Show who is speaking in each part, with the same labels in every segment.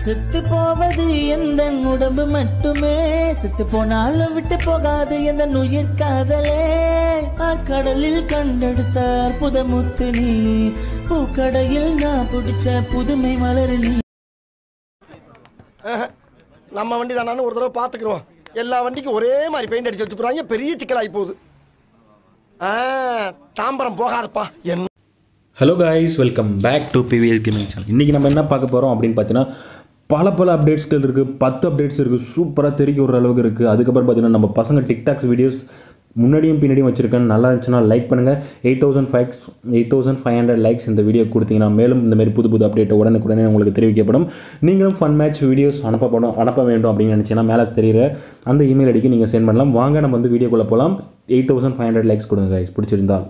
Speaker 1: செத்து போவது எந்த உடம்பு மட்டுமே செத்து போனாலும் விட்டு போகாது எந்த உயிர் காதலே கடலில் கண்டெடுத்த அற்புத முத்து நீ பூக்கடையில் நான் பிடிச்ச புதுமை மலர் நீ
Speaker 2: நம்ம வண்டி தானு ஒரு தடவை பார்த்துக்குறோம் எல்லா வண்டிக்கும் ஒரே மாதிரி பெயிண்ட் அடிச்சு வச்சு போறாங்க பெரிய சிக்கலாகி போகுது ஆ, தாம்பரம் போகாதப்பா என்ன
Speaker 3: hello guys welcome back to PVS gaming channel இன்றைக்கி நம்ம என்ன பார்க்க போகிறோம் அப்படின்னு பார்த்தீங்கன்னா பல பல அப்டேட்ஸ்கள் இருக்குது பத்து அப்டேட்ஸ் இருக்குது சூப்பராக தெரிய விடுற அளவுக்கு இருக்குது அதுக்கப்புறம் பார்த்தீங்கன்னா நம்ம பசங்க டிக்டாக்ஸ் வீடியோஸ் முன்னாடியும் பின்னாடியும் வச்சுருக்கேன் நல்லா இருந்துச்சுன்னா லைக் பண்ணுங்கள் eight thousand fives eight thousand five hundred likes இந்த வீடியோ கொடுத்தீங்கன்னா மேலும் இந்த மாதிரி புது புது அப்டேட் உடனுக்குடனே உங்களுக்கு தெரிவிக்கப்படும் நீங்களும் ஃபன் மேட்ச் வீடியோஸ் அனுப்பப்படும் அனுப்ப வேண்டும் அப்படின்னு நினச்சிங்கன்னா மேலே தெரியுற அந்த இமெயில் ஐடிக்கு நீங்கள் சென்ட் பண்ணலாம் வாங்க நம்ம வந்து வீடியோக்குள்ளே போகலாம் eight thousand five hundred likes கொடுங்க guys பிடிச்சிருந்தால்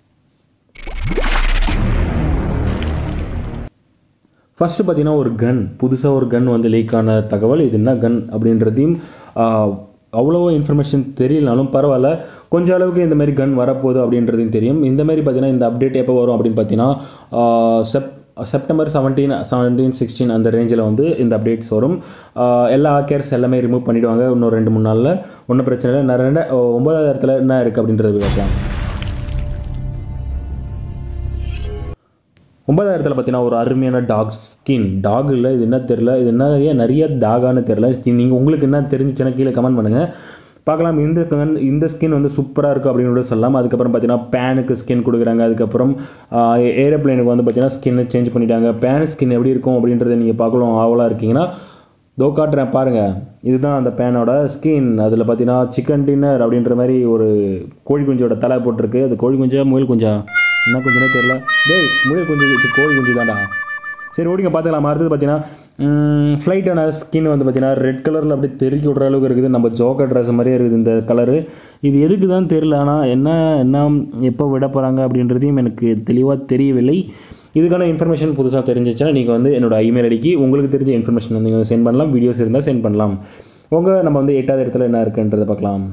Speaker 3: ஃபஸ்ட்டு பார்த்தீங்கன்னா ஒரு கன் புதுசாக ஒரு கன் வந்து லீக் ஆன தகவல் இது என்ன கன் அப்படின்றதையும் ஆஹ், அவ்வளோ இன்ஃபர்மேஷன் தெரியலனாலும் பரவாயில்ல கொஞ்சம் அளவுக்கு இந்த மாதிரி கன் வரப்போகுது அப்படின்றதையும் தெரியும் இந்த மாதிரி பார்த்தீங்கன்னா இந்த அப்டேட் எப்போ வரும் அப்படின்னு பார்த்தீங்கன்னா ஆஹ், sep September seventeen seventeen sixteen அந்த ரேஞ்சில் வந்து இந்த அப்டேட்ஸ் வரும் ஆஹ், எல்லா ஹேக்கர்ஸ் எல்லாமே ரிமூவ் பண்ணிவிடுவாங்க இன்னும் ரெண்டு மூணு நாளில் ஒன்றும் பிரச்சனை இல்லை நான் ரெண்டு ஒன்பதாயிரத்தில் என்ன இருக்குது அப்படின்றது பார்க்கலாம் ஒன்பதாயிரத்தில் பார்த்தீங்கன்னா ஒரு அருமையான டாக் ஸ்கின் டாக் இல்லை இது என்ன தெரில இது என்ன நிறைய நிறைய டாகான்னு தெரில நீங்கள் உங்களுக்கு என்ன தெரிஞ்சிச்சுன்னா கீழே கமெண்ட் பண்ணுங்கள் பார்க்கலாம் இந்த கன் இந்த ஸ்கின் வந்து சூப்பராக இருக்குது அப்படின்னு கூட சொல்லலாம் அதுக்கப்புறம் பார்த்தீங்கன்னா பேனுக்கு ஸ்கின் கொடுக்குறாங்க அதுக்கப்புறம் ஏரோப்ளைனுக்கு வந்து பார்த்தீங்கன்னா ஸ்கின் சேஞ்ச் பண்ணிட்டாங்க பேன் ஸ்கின் எப்படி இருக்கும் அப்படின்றத நீங்கள் பார்க்கலாம் ஆவலாக இருக்கீங்கன்னா தோ காட்டுறேன் பாருங்கள் இதுதான் அந்த பேனோட ஸ்கின் அதில் பார்த்தீங்கன்னா சிக்கன் டின்னர் அப்படின்ற மாதிரி ஒரு கோழி குஞ்சோட தலை போட்டிருக்கு அது கோழி குஞ்சா முயல் குஞ்சா என்ன குஞ்சுனே தெரியல டேய் முயல் குஞ்சு சி, கோழி குஞ்சு தான்டா சரி ஓடிங்க பார்த்துக்கலாம் அடுத்தது பார்த்தீங்கன்னா ஃப்ளைட்டான ஸ்கின் வந்து பார்த்தீங்கன்னா ரெட் கலரில் அப்படியே தெருக்கி விட்ற அளவுக்கு இருக்குது நம்ம ஜோக்கர் ட்ரெஸ் மாதிரியே இருக்குது இந்த கலரு இது எதுக்கு தான் தெரியல ஆனால் என்ன என்ன எப்போ விட போகிறாங்க அப்படின்றதையும் எனக்கு தெளிவாக தெரியவில்லை இதுக்கான இன்ஃபர்மேஷன் புதுசாக தெரிஞ்சிச்சுன்னா நீங்கள் வந்து என்னோட இமெயில் ஐடிக்கு உங்களுக்கு தெரிஞ்ச இன்ஃபர்மேஷன் நீங்கள் சென்ட் பண்ணலாம் வீடியோஸ் இருந்தால் சென்ட் பண்ணலாம் உங்கள் நம்ம வந்து எட்டாவது இடத்துல என்ன இருக்குன்றதை பார்க்கலாம்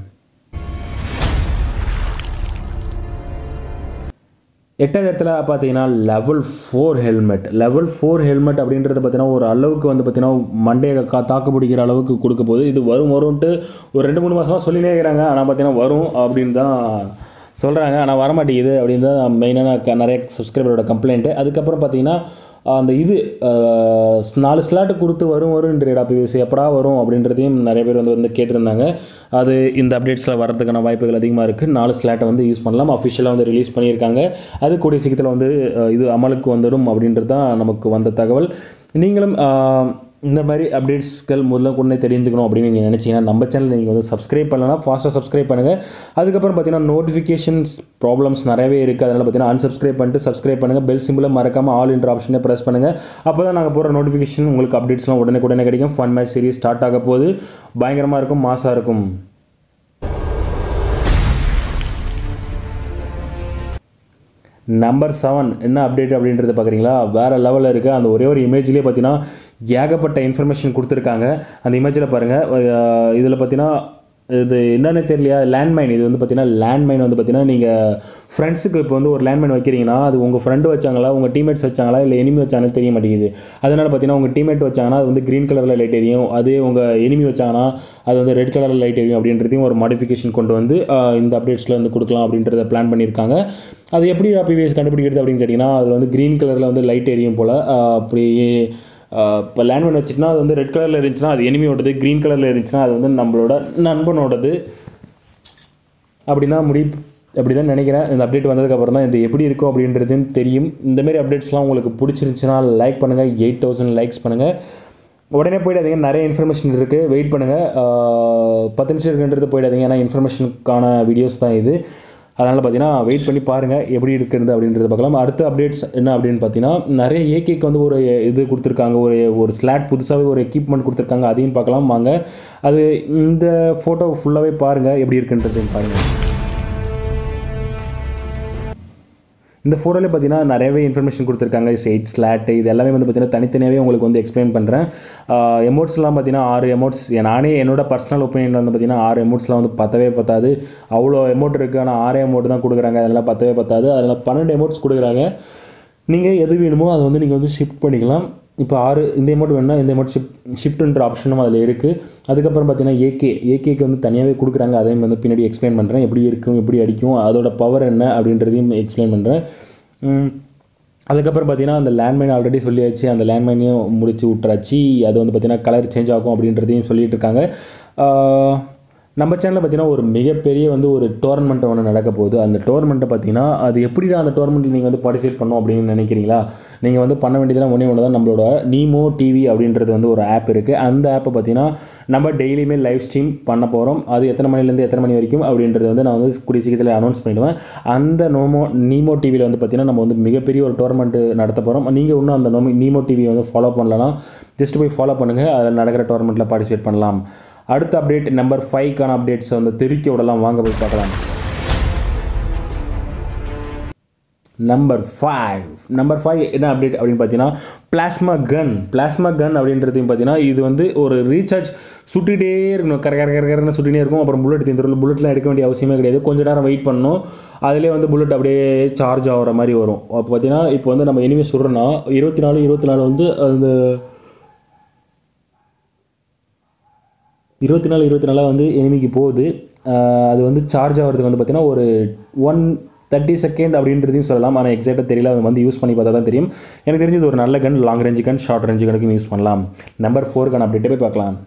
Speaker 3: எட்டாவது இடத்துல பார்த்தீங்கன்னா level four helmet level four helmet அப்படின்றது பார்த்தீங்கன்னா ஒரு அளவுக்கு வந்து பார்த்தீங்கன்னா மண்டையை கா தாக்கு பிடிக்கிற அளவுக்கு கொடுக்க போகுது இது வரும் வரும்ன்ட்டு ஒரு ரெண்டு மூணு மாதமாக சொல்லினே இருக்கிறாங்க ஆனால் பார்த்தீங்கன்னா வரும் அப்படின்னு தான் சொல்கிறாங்க ஆனால் வரமாட்டேங்குது அப்படின்னு தான் மெயினான நிறைய சப்ஸ்கிரைபரோட கம்ப்ளைண்ட்டு அதுக்கப்புறம் பார்த்தீங்கன்னா அந்த இது அஹ், நாலு ஸ்லாட்டு கொடுத்து வரும் வரும்ன்றா பிவிசி எப்படா வரும் அப்படின்றதையும் நிறைய பேர் வந்து வந்து கேட்டிருந்தாங்க அது இந்த அப்டேட்ஸில் வரதுக்கான வாய்ப்புகள் அதிகமாக இருக்குது நாலு ஸ்லாட்டை வந்து யூஸ் பண்ணலாம் அஃபிஷியலாக வந்து ரிலீஸ் பண்ணியிருக்காங்க அது கூடிய சீக்கிரத்தில் வந்து அஹ், இது அமலுக்கு வந்துடும் அப்படின்றது தான் நமக்கு வந்த தகவல் நீங்களும் அஹ், இந்த மாதிரி அப்டேட்ஸ்கள் முதல்ல கொண்டே தெரிஞ்சுக்கணும் அப்படின்னு நீங்கள் நினச்சிங்கன்னா நம்ம சேனல் நீங்கள் வந்து சப்ஸ்கிரைப் பண்ணலன்னா ஃபாஸ்ட்டாக சப்ஸ்கிரைப் பண்ணுங்கள் அதுக்கப்புறம் பார்த்தீங்கன்னா நோட்டிஃபிகேஷன்ஸ் ப்ராப்ளம்ஸ் நிறையவே இருக்குது அதனால் பார்த்தீங்கன்னா unsubscribe பண்ணிட்டு சப்ஸ்கிரைப் பண்ணுங்கள் பெல் சிம்பிளை மறக்காமல் ஆல் என்ற ஆப்ஷனை ப்ரெஸ் பண்ணுங்கள் அப்போ தான் நாங்கள் போகிற நோட்டிஃபிகேஷன் உங்களுக்கு அப்டேட்ஸ்லாம் உடனே உடனே கிடைக்கும் ஃபன் மேட்ச் சீரிஸ் ஸ்டார்ட் ஆக போகுது பயங்கரமாக இருக்கும் மாசாக இருக்கும் நம்பர் செவன் என்ன அப்டேட் அப்படின்றத பார்க்குறீங்களா வேறு லெவலில் இருக்குது அந்த ஒரே ஒரு இமேஜ்லேயே பார்த்தீங்கன்னா ஏகப்பட்ட இன்ஃபர்மேஷன் கொடுத்துருக்காங்க அந்த இமேஜில் பாருங்கள் இதில் பார்த்தீங்கன்னா இது என்னன்னு தெரியலையா லேண்ட்மைன் இது வந்து பார்த்தீங்கன்னா லேண்ட்மைன் வந்து பார்த்தீங்கன்னா நீங்கள் ஃப்ரெண்ட்ஸுக்கு இப்போ வந்து ஒரு லேண்ட்மைன் வைக்கிறீங்கன்னா அது உங்கள் ஃப்ரெண்டு வச்சாங்களா உங்கள் டீமேட்ஸ் வச்சாங்களா இல்லை எனிமி வச்சாங்கன்னு தெரிய மாட்டேங்குது அதனால் பார்த்தீங்கன்னா உங்கள் டீமேட் வச்சாங்கன்னா அது வந்து க்ரீன் கலரில் லைட் எரியும் அதே உங்கள் எனிமி வச்சாங்கன்னா அது வந்து ரெட் கலரில் லைட் எரியும் அப்படின்றதையும் ஒரு மாடிஃபிகேஷன் கொண்டு வந்து ஆஹ், இந்த அப்டேட்ஸில் வந்து கொடுக்கலாம் அப்படின்றத பிளான் பண்ணியிருக்காங்க அது எப்படி பிவிஎஸ் கண்டுபிடிக்கிறது அப்படின்னு கேட்டிங்கன்னா அதில் வந்து க்ரீன் கலரில் வந்து லைட் எரியும் போல் அப்படி இப்போ லேண்ட்மைன் வச்சுட்டுனா அது வந்து ரெட் கலரில் இருந்துச்சுன்னா அது எனிமியோடது க்ரீன் கலரில் இருந்துச்சுன்னா அது வந்து நம்மளோட நண்பனோடது அப்படின்னா முடி அப்படி தான் நினைக்கிறேன் இந்த அப்டேட் வந்ததுக்கப்புறம் தான் இது எப்படி இருக்கும் அப்படின்றதும் தெரியும் இந்தமாரி அப்டேட்ஸ்லாம் உங்களுக்கு பிடிச்சிருந்துச்சுன்னா லைக் பண்ணுங்கள் எயிட் தௌசண்ட் லைக்ஸ் பண்ணுங்கள் உடனே போயிடாதீங்க நிறைய இன்ஃபர்மேஷன் இருக்குது வெயிட் பண்ணுங்கள் பத்து நிமிஷம் இருக்குன்றது போயிடாதீங்க ஏன்னா இன்ஃபர்மேஷனுக்கான வீடியோஸ் தான் இது அதனால் பார்த்தீங்கன்னா வெயிட் பண்ணி பாருங்கள் எப்படி இருக்குது அப்படின்றத பார்க்கலாம் அடுத்த அப்டேட்ஸ் என்ன அப்படின்னு பார்த்தீங்கன்னா நிறைய ஏகேக்கு வந்து ஒரு இது கொடுத்துருக்காங்க ஒரு ஒரு ஸ்லாட் புதுசாகவே ஒரு எக்யூப்மெண்ட் கொடுத்துருக்காங்க அதையும் பார்க்கலாம் வாங்க அது இந்த ஃபோட்டோ ஃபுல்லாகவே பாருங்கள் எப்படி இருக்குன்றதையும் பாருங்கள் இந்த ஃபோட்டோவில் பார்த்தீங்கன்னா நிறையவே இன்ஃபர்மேஷன் கொடுத்துருக்காங்க எயிட் ஸ்லாட் இது எல்லாமே வந்து பார்த்தீங்கன்னா தனித்தனியாகவே உங்களுக்கு வந்து எக்ஸ்பிளைன் பண்ணுறேன் எமோட்ஸ்லாம் பார்த்தீங்கன்னா ஆறு எமோட்ஸ் நானே என்னோட பர்சனல் ஒப்பீனியன் வந்து பார்த்தீங்கன்னா ஆறு எமோட்ஸ்லாம் வந்து பத்தவே பத்தாது அவ்வளோ எமௌண்ட் இருக்குது ஆனால் ஆறு எமௌண்ட் தான் கொடுக்குறாங்க அதெல்லாம் பத்தவே பத்தாது அதில் பன்னெண்டு எமௌண்ட்ஸ் கொடுக்குறாங்க நீங்கள் எது வேணுமோ அதை வந்து நீங்கள் வந்து ஷிஃப்ட் பண்ணிக்கலாம் இப்போ ஆறு இந்த எமௌண்ட் வேணும்னா இந்த எமௌண்ட் ஷிப் ஷிஃப்ட்ன்ற ஆப்ஷனும் அதில் இருக்குது அதுக்கப்புறம் பார்த்தீங்கன்னா ஏகே ஏகேக்கு வந்து தனியாகவே கொடுக்குறாங்க அதையும் வந்து பின்னாடி எக்ஸ்பிளைன் பண்ணுறேன் எப்படி இருக்கும் எப்படி அடிக்கும் அதோட பவர் என்ன அப்படின்றதையும் எக்ஸ்பிளைன் பண்ணுறேன் அதுக்கப்புறம் பார்த்தீங்கன்னா அந்த லேண்ட்மைன் ஆல்ரெடி சொல்லியாச்சு அந்த லேண்ட்மைனையும் முடிச்சு விட்றாச்சு அது வந்து பார்த்தீங்கன்னா கலர் சேஞ்ச் ஆகும் அப்படின்றதையும் சொல்லிட்டு இருக்காங்க ஆஹ் நம்ம சேனலில் பார்த்தீங்கன்னா ஒரு மிகப்பெரிய வந்து ஒரு டோர்னமெண்ட் ஒன்று நடக்க போகுது அந்த டோர்னமெண்ட்டை பார்த்தீங்கன்னா அது எப்படி அந்த டோர்னமெண்ட்டில் நீங்கள் வந்து பார்ட்டிசிபேட் பண்ணணும் அப்படின்னு நினைக்கிறீங்களா நீங்கள் வந்து பண்ண வேண்டியதெல்லாம் ஒன்றே ஒன்று தான் நம்மளோட நீமோ டிவி அப்படின்றது வந்து ஒரு ஆப் இருக்குது அந்த ஆப்பை பார்த்தீங்கன்னா நம்ம டெய்லியுமே லைவ் ஸ்ட்ரீம் பண்ண போகிறோம் அது எத்தனை மணிலேருந்து எத்தனை மணி வரைக்கும் அப்படின்றது வந்து நான் வந்து கூடிய சீக்கிரத்தில் அனௌன்ஸ் பண்ணிடுவேன் அந்த நோமோ நீமோ டிவியில் வந்து பார்த்தீங்கன்னா நம்ம வந்து மிகப்பெரிய ஒரு டோர்னமெண்ட் நடத்த போகிறோம் நீங்கள் இன்னும் அந்த நோமி நீமோ டிவியை வந்து ஃபாலோ பண்ணலன்னா ஜஸ்ட் போய் ஃபாலோ பண்ணுங்கள் அதில் நடக்கிற டோர்னமெண்ட்டில் பார்ட்டிசிபேட் பண்ணலாம் அடுத்த அப்டேட் நம்பர் ஃபைவ்க்கான அப்டேட்ஸ் வந்து தெரிக்க விடலாம் வாங்க போய் பார்க்கலாம் நம்பர் ஃபைவ் நம்பர் ஃபைவ் என்ன அப்டேட் அப்படின்னு பார்த்தீங்கன்னா பிளாஸ்மா கன் பிளாஸ்மா கன் அப்படின்றதையும் பார்த்தீங்கன்னா இது வந்து ஒரு ரீசார்ஜ் சுட்டுகிட்டே இருக்கணும் கர கர கர கரன்னு சுட்டிகிட்டே இருக்கும் அப்புறம் புல்லட் தீர்ந்துடும் புல்லட்லாம் எடுக்க வேண்டிய அவசியமே கிடையாது கொஞ்ச நேரம் வெயிட் பண்ணணும் அதிலே வந்து புல்லட் அப்படியே சார்ஜ் ஆகிற மாதிரி வரும் அப்போ பார்த்தீங்கன்னா இப்போ வந்து நம்ம இனிமேல் சுடுறோன்னா இருபத்தி நாலு இருபத்தி நாலு வந்து அந்த இருபத்தி நாலு இருபத்தி நாலாக வந்து எனிமிக்கு போகுது ஆஹ் அது வந்து சார்ஜ் ஆகிறதுக்கு வந்து பார்த்தீங்கன்னா ஒரு ஒன் தேர்ட்டி செகண்ட் அப்படின்றதையும் சொல்லலாம் ஆனால் எக்ஸாக்டாக தெரியல அது வந்து யூஸ் பண்ணி பார்த்தா தான் தெரியும் எனக்கு தெரிஞ்சது ஒரு நல்ல gun long range gun short range கனுக்கும் யூஸ் பண்ணலாம் நம்பர் ஃபோருக்கான அப்டேட்டே போய் பார்க்கலாம்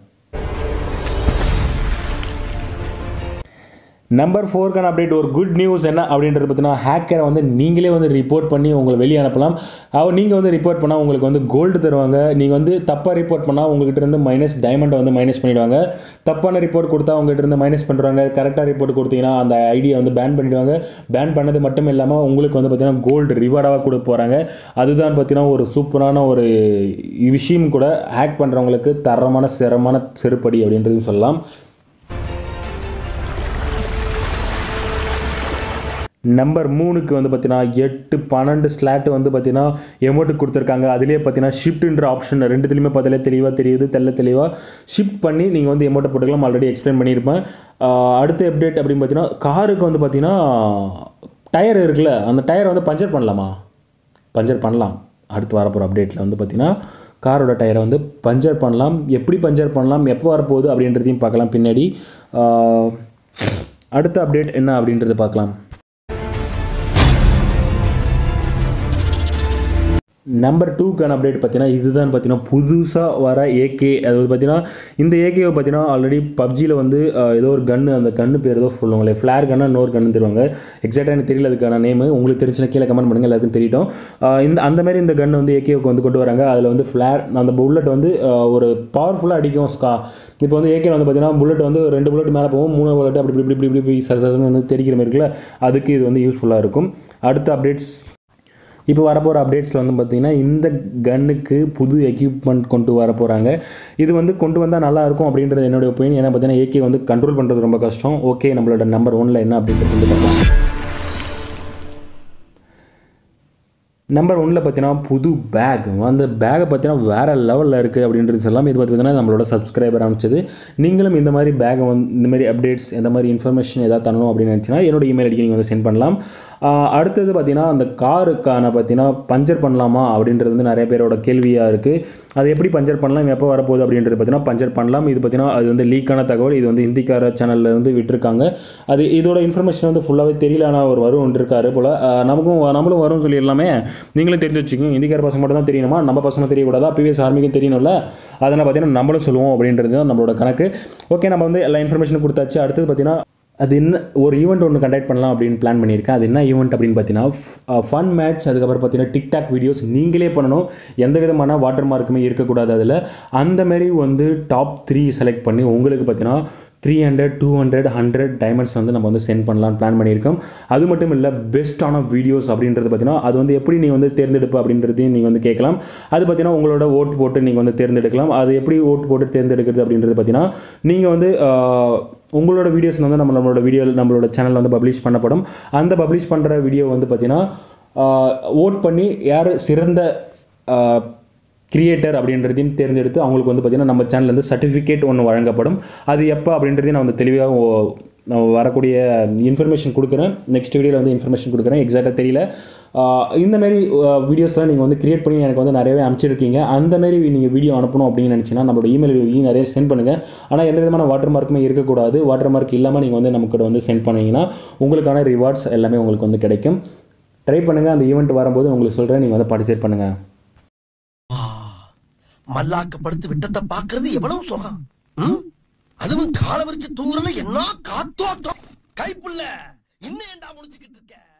Speaker 3: நம்பர் ஃபோர்க்கான அப்டேட் ஒரு குட் நியூஸ் என்ன அப்படின்றது பார்த்தீங்கன்னா ஹேக்கரை வந்து நீங்களே வந்து ரிப்போர்ட் பண்ணி உங்களை வெளியே அனுப்பலாம் அவ நீங்கள் வந்து ரிப்போர்ட் பண்ணால் உங்களுக்கு வந்து கோல்டு தருவாங்க நீங்கள் வந்து தப்பாக ரிப்போர்ட் பண்ணால் உங்ககிட்ட இருந்து மைனஸ் டைமண்டை வந்து மைனஸ் பண்ணிடுவாங்க தப்பான ரிப்போர்ட் கொடுத்தா உங்ககிட்ட இருந்து மைனஸ் பண்ணுறாங்க கரெக்டாக ரிப்போர்ட் கொடுத்தீங்கன்னா அந்த ஐடியை வந்து பேன் பண்ணிடுவாங்க பேன் பண்ணது மட்டும் இல்லாமல் உங்களுக்கு வந்து பார்த்தீங்கன்னா கோல்டு ரிவார்டாக கொடுக்க போகிறாங்க அதுதான் பார்த்தீங்கன்னா ஒரு சூப்பரான ஒரு விஷயம் கூட ஹேக் பண்ணுறவங்களுக்கு தரமான சிரமான செருப்படி அப்படின்றது சொல்லலாம் நம்பர் மூணுக்கு வந்து பார்த்தீங்கன்னா எட்டு பன்னெண்டு ஸ்லாட் வந்து பார்த்தீங்கன்னா எமௌண்ட் கொடுத்துருக்காங்க அதிலே பார்த்தீங்கன்னா ஷிஃப்ட்ன்ற ஆப்ஷன் ரெண்டுத்துலையுமே பார்த்தாலே தெளிவாக தெரியுது தெல்ல தெளிவாக ஷிஃப்ட் பண்ணி நீங்கள் வந்து எமௌண்ட்டை போட்டுக்கலாம் ஆல்ரெடி எக்ஸ்பிளைன் பண்ணியிருப்பேன் ஆஹ் அடுத்த அப்டேட் அப்படின்னு பார்த்தீங்கன்னா காருக்கு வந்து பார்த்தீங்கன்னா டயர் இருக்குல்ல அந்த டயரை வந்து பஞ்சர் பண்ணலாமா பஞ்சர் பண்ணலாம் அடுத்து வரப்போகிற அப்டேட்டில் வந்து பார்த்தீங்கன்னா காரோட டயரை வந்து பஞ்சர் பண்ணலாம் எப்படி பஞ்சர் பண்ணலாம் எப்போ வரப்போகுது அப்படின்றதையும் பார்க்கலாம் பின்னாடி ஆஹ் அடுத்த அப்டேட் என்ன அப்படின்றத பார்க்கலாம் நம்பர் டூக்கான அப்டேட் பார்த்தீங்கன்னா இதுதான் பார்த்தீங்கன்னா புதுசாக வர ஏகே அது வந்து பார்த்தீங்கன்னா இந்த ஏகேவை பார்த்தீங்கன்னா ஆல்ரெடி பப்ஜியில் வந்து அஹ், ஏதோ ஒரு கன்று அந்த கன்று பேர் ஏதோ சொல்லுவாங்களே ஃப்ளேர் கன்னா இன்னொரு கன்னு தருவாங்க எக்ஸாக்டாக எனக்கு தெரியல அதுக்கான நேம் உங்களுக்கு தெரிஞ்சுன்னா கீழே கமெண்ட் பண்ணுங்கள் எல்லாருக்கும் தெரியட்டும் அஹ், இந்த அந்த மாதிரி இந்த கன் வந்து ஏகேவுக்கு வந்து கொண்டு வராங்க அதில் வந்து ஃப்ளேர் அந்த புல்லட் வந்து அஹ், ஒரு பவர்ஃபுல்லாக அடிக்கும் ஸ்கா இப்போ வந்து ஏகே வந்து பார்த்தீங்கன்னா புல்லட் வந்து ரெண்டு புல்லட் மேலே போகும் மூணு புல்லட் அப்படி இப்படி இப்படி இப்படி இப்படி சர சரன்னு வந்து தெரிக்கிற மாதிரி இருக்குல்ல அதுக்கு இது வந்து யூஸ்ஃபுல்லாக இருக்கும் அடுத்த அப்டேட்ஸ் இப்போ வரப்போகிற அப்டேட்ஸில் வந்து பார்த்திங்கன்னா இந்த கன்னுக்கு புது எக்யூப்மெண்ட் கொண்டு வர போகிறாங்க இது வந்து கொண்டு வந்தால் நல்லா இருக்கும் அப்படின்றது என்னுடைய ஒப்பீனியன் ஏன்னா பார்த்தீங்கன்னா ஏகே வந்து கண்ட்ரோல் பண்ணுறது ரொம்ப கஷ்டம் ஓகே நம்மளோட நம்பர் ஒன்ல என்ன அப்படின்றது வந்து பார்க்கலாம் நம்பர் ஒன்ல பார்த்தீங்கன்னா புது பேக் அந்த பேக்கை பார்த்தீங்கன்னா வேறு லெவலில் இருக்குது அப்படின்றது சொல்லலாம் இது பார்த்தீங்கன்னா நம்மளோட சப்ஸ்கிரைபர் அனுப்பிச்சது நீங்களும் இந்த மாதிரி பேக்கை வந்து இந்த மாதிரி அப்டேட்ஸ் இந்த மாதிரி இன்ஃபர்மேஷன் ஏதாவது தரணும் அப்படின்னு நினச்சினா என்னோட இமெயில் ஐடிக்கு நீங்கள் வந்து சென்ட் பண்ணலாம் ஆஹ் அடுத்தது பார்த்தீங்கன்னா அந்த காருக்கான பார்த்தீங்கன்னா பஞ்சர் பண்ணலாமா அப்படின்றது வந்து நிறைய பேரோட கேள்வியாக இருக்குது அது எப்படி பஞ்சர் பண்ணலாம் எப்போ வரப்போகுது அப்படின்றது பார்த்தீங்கன்னா பஞ்சர் பண்ணலாம் இது பார்த்தீங்கன்னா அது வந்து லீக்கான தகவல் இது வந்து ஹிந்திக்கார சேனல்ல இருந்து விட்டுருக்காங்க அது இதோட இன்ஃபர்மேஷன் வந்து ஃபுல்லாகவே தெரியல ஆனால் ஒரு வரும் இருக்காரு போல் ஆஹ் நமக்கும் நம்மளும் வரும் சொல்லிடலாமே நீங்களும் தெரிஞ்சு வச்சுக்கோங்க இந்திக்கார பசங்க மட்டும் தான் தெரியணுமா நம்ம பசங்க தெரியக்கூடாதா பிவிஎஸ் ஆர்மிக்கும் தெரியணும்ல அதனால் பார்த்தீங்கன்னா நம்மளும் சொல்லுவோம் அப்படின்றது தான் நம்மளோட கணக்கு ஓகே நம்ம வந்து எல்லா இன்ஃபர்மேஷனும் கொடுத்தாச்சு அடுத்தது பார்த்தீங்கன்னா அது என்ன ஒரு ஈவெண்ட் ஒன்று கண்டக்ட் பண்ணலாம் அப்படின்னு பிளான் பண்ணியிருக்கேன் அது என்ன ஈவெண்ட் அப்படின்னு பார்த்தீங்கன்னா ஃபன் மேட்ச் அதுக்கப்புறம் பார்த்தீங்கன்னா டிக்டாக் வீடியோஸ் நீங்களே பண்ணணும் எந்த விதமான வாட்டர் மார்க்குமே இருக்கக்கூடாது அதில் அந்த மாதிரி வந்து டாப் த்ரீ செலக்ட் பண்ணி உங்களுக்கு பார்த்தீங்கன்னா three hundred two hundred hundred diamonds வந்து நம்ம வந்து சென்ட் பண்ணலாம்னு பிளான் பண்ணியிருக்கோம் அது மட்டும் இல்லை பெஸ்ட்டான வீடியோஸ் அப்படின்றது பார்த்தீங்கன்னா அது வந்து எப்படி நீங்கள் வந்து தேர்ந்தெடுப்பு அப்படின்றதையும் நீங்கள் வந்து கேட்கலாம் அது பார்த்தீங்கன்னா உங்களோட ஓட்டு போட்டு நீங்கள் வந்து தேர்ந்தெடுக்கலாம் அது எப்படி ஓட்டு போட்டு தேர்ந்தெடுக்கிறது அப்படின்றது பார்த்தீங்கன்னா நீங்கள் வந்து ஆஹ், உங்களோட வீடியோஸ் வந்து நம்ம நம்மளோட வீடியோ நம்மளோட சேனலில் வந்து பப்ளிஷ் பண்ணப்படும் அந்த பப்ளிஷ் பண்ணுற வீடியோ வந்து பார்த்தீங்கன்னா ஓட் பண்ணி யார் சிறந்த கிரியேட்டர் அப்படின்றதையும் தேர்ந்தெடுத்து அவங்களுக்கு வந்து பார்த்திங்கன்னா நம்ம சேனல்லேருந்து சர்டிஃபிகேட் ஒன்று வழங்கப்படும் அது எப்போ அப்படின்றதையும் நான் வந்து தெளிவாக நான் வரக்கூடிய இன்ஃபர்மேஷன் கொடுக்குறேன் நெக்ஸ்ட் வீடியோவில் வந்து இன்ஃபர்மேஷன் கொடுக்குறேன் எக்ஸாக்டாக தெரியல ஆஹ் இந்த மாதிரி வீடியோஸ்லாம் நீங்கள் வந்து கிரியேட் பண்ணி எனக்கு வந்து நிறையவே அனுப்பிச்சிருக்கீங்க அந்த மாதிரி நீங்கள் வீடியோ அனுப்பணும் அப்படின்னு நினச்சிங்கன்னா நம்மளோட இமெயில் ஐடி நிறைய சென்ட் பண்ணுங்கள் ஆனால் எந்த விதமான வாட்டர் மார்க்குமே இருக்கக்கூடாது வாட்டர் மார்க் இல்லாமல் நீங்கள் வந்து நமக்கு வந்து சென்ட் பண்ணீங்கன்னா உங்களுக்கான ரிவார்ட்ஸ் எல்லாமே உங்களுக்கு வந்து கிடைக்கும் ட்ரை பண்ணுங்கள் அந்த ஈவெண்ட் வரும்போது உங்களுக்கு சொல்கிறேன் நீங்கள் வந்து பார்ட்டிசிபேட் பண்ணுங்கள்
Speaker 2: மல்லாக்கப்படுத்து விட்டத்தை பாக்குறது எவ்வளவு சுகம் ம்? அதுவும் கால வரிச்சு தூங்குறல என்ன காத்தோட்டம் கைப்புள்ள இன்னும் ஏன்டா முடிச்சுக்கிட்டு இருக்க